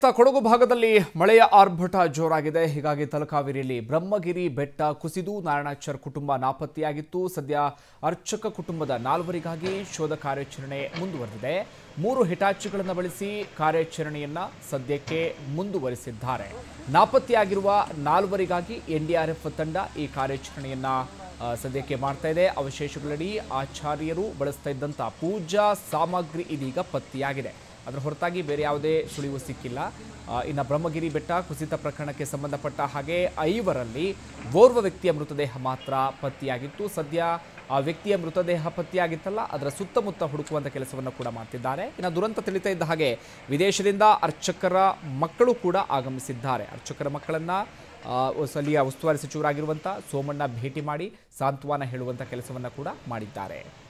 ತ ಕೊಡಗು ಭಾಗದಲ್ಲಿ ಮಳೆಯ ಆರ್ಭಟ ಜೋರಾಗಿದೆ ಹೀಗಾಗಿ ತಲಕಾವೇರಿಯಲ್ಲಿ ಬ್ರಹ್ಮಗಿರಿ ಬೆಟ್ಟ ಕುಸಿದು ನಾರಾಯಣಾಚಾರ್ ಕುಟುಂಬ ನಾಪತ್ತೆಯಾಗಿತ್ತು ಸದ್ಯ ಅರ್ಚಕ ಕುಟುಂಬದ ನಾಲ್ವರಿಗಾಗಿ ಶೋಧ ಕಾರ್ಯಾಚರಣೆ ಮುಂದುವರೆದಿದೆ ಮೂರು ಹಿಟಾಚಿಗಳನ್ನು ಬಳಸಿ ಕಾರ್ಯಾಚರಣೆಯನ್ನ ಸದ್ಯಕ್ಕೆ ಮುಂದುವರಿಸಿದ್ದಾರೆ ನಾಪತ್ತೆಯಾಗಿರುವ ನಾಲ್ವರಿಗಾಗಿ ಎನ್ಡಿಆರ್ಎಫ್ ತಂಡ ಈ ಕಾರ್ಯಾಚರಣೆಯನ್ನ ಆ, ಸದ್ಯಕ್ಕೆ ಮಾಡ್ತಾ ಇದೆ ಅವಶೇಷಗಳಡಿ ಆಚಾರ್ಯರು ಬಳಸ್ತಾ ಇದ್ದಂಥ ಪೂಜಾ ಸಾಮಗ್ರಿ ಇದೀಗ ಪತ್ತೆಯಾಗಿದೆ ಅದರ ಹೊರತಾಗಿ ಬೇರೆ ಯಾವುದೇ ಸುಳಿವು ಸಿಕ್ಕಿಲ್ಲ ಆ, ಇನ್ನು ಬ್ರಹ್ಮಗಿರಿ ಬೆಟ್ಟ ಕುಸಿತ ಪ್ರಕರಣಕ್ಕೆ ಸಂಬಂಧಪಟ್ಟ ಹಾಗೆ ಐವರಲ್ಲಿ ಓರ್ವ ವ್ಯಕ್ತಿಯ ಮೃತದೇಹ ಮಾತ್ರ ಪತ್ತೆಯಾಗಿತ್ತು ಸದ್ಯ ಆ ವ್ಯಕ್ತಿಯ ಮೃತದೇಹ ಪತ್ತೆಯಾಗಿತ್ತಲ್ಲ ಅದರ ಸುತ್ತಮುತ್ತ ಹುಡುಕುವಂಥ ಕೆಲಸವನ್ನು ಕೂಡ ಮಾಡ್ತಿದ್ದಾರೆ ಇನ್ನು ದುರಂತ ತಿಳಿತಾ ಇದ್ದ ಹಾಗೆ ವಿದೇಶದಿಂದ ಅರ್ಚಕರ ಮಕ್ಕಳು ಕೂಡ ಆಗಮಿಸಿದ್ದಾರೆ ಅರ್ಚಕರ ಮಕ್ಕಳನ್ನ ಆ, ಅಲ್ಲಿಯ ಉಸ್ತುವಾರಿ ಸಚಿವರಾಗಿರುವಂಥ ಸೋಮಣ್ಣ ಭೇಟಿ ಮಾಡಿ ಸಾಂತ್ವನ ಹೇಳುವಂಥ ಕೆಲಸವನ್ನು ಕೂಡ ಮಾಡಿದ್ದಾರೆ